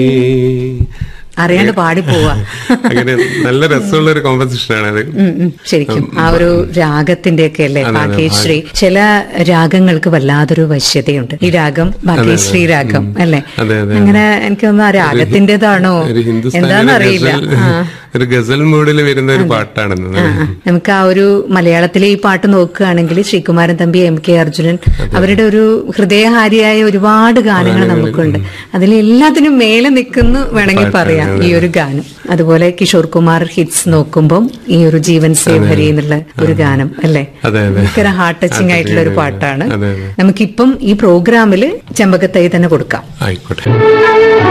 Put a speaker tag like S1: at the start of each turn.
S1: അറിയാണ്ട് പാടി പോവാ
S2: അങ്ങനെ നല്ല രസമുള്ള ഒരു കോമ്പസിഷൻ ആണ് അത്
S1: ഉം, ഉം. ശരിക്കും ആ ഒരു രാഗത്തിന്റെ ഒക്കെ അല്ലേ
S2: അതെ, അതെ,
S1: ഭാഗ്യശ്രീ ചില രാഗങ്ങൾക്ക് വല്ലാതൊരു വശ്യതയുണ്ട് ഈ രാഗം ഭാഗ്യശ്രീ രാഗം അല്ലേ
S2: അതെ, അതെ.
S1: അങ്ങനെ എനിക്കൊന്നും ആ രാഗത്തിന്റേതാണോ
S2: ഒരു ഹിന്ദുസ്ഥാനിലെ
S1: എന്താണെന്നറിയില്ല
S2: ഗസൽ
S1: ആ
S2: ഒരു ഗസൽ മൂഡിൽ വരുന്ന ഒരു പാട്ടാണെന്ന്
S1: ആ, ആ. നമുക്ക് ആ ഒരു മലയാളത്തിലെ ഈ പാട്ട് നോക്കുകയാണെങ്കിൽ ശ്രീകുമാരൻ തമ്പി എം കെ അർജുനൻ അവരുടെ ഒരു ഹൃദയഹാരിയായ ഒരുപാട് ഗാനങ്ങൾ നമുക്കുണ്ട് അതിലെല്ലാത്തിനും മേലെ നിൽക്കുന്നു വേണമെങ്കിൽ പറയാം ഈ ഒരു ഗാനം അതുപോലെ കിഷോർ കുമാർ ഹിറ്റ്സ് നോക്കുമ്പോൾ ഈ ഒരു ജീവൻ സേവരി എന്നുള്ള ഒരു ഗാനം അല്ലേ
S2: അതെ, അതെ.
S1: ഭയങ്കര ഹാർട്ട് ടച്ചിങ് ആയിട്ടുള്ള ഒരു പാട്ടാണ്
S2: അതെ, അതെ.
S1: നമുക്കിപ്പം ഈ പ്രോഗ്രാമിൽ ചെമ്പകത്തൈ തന്നെ കൊടുക്കാം
S2: ആയിക്കോട്ടെ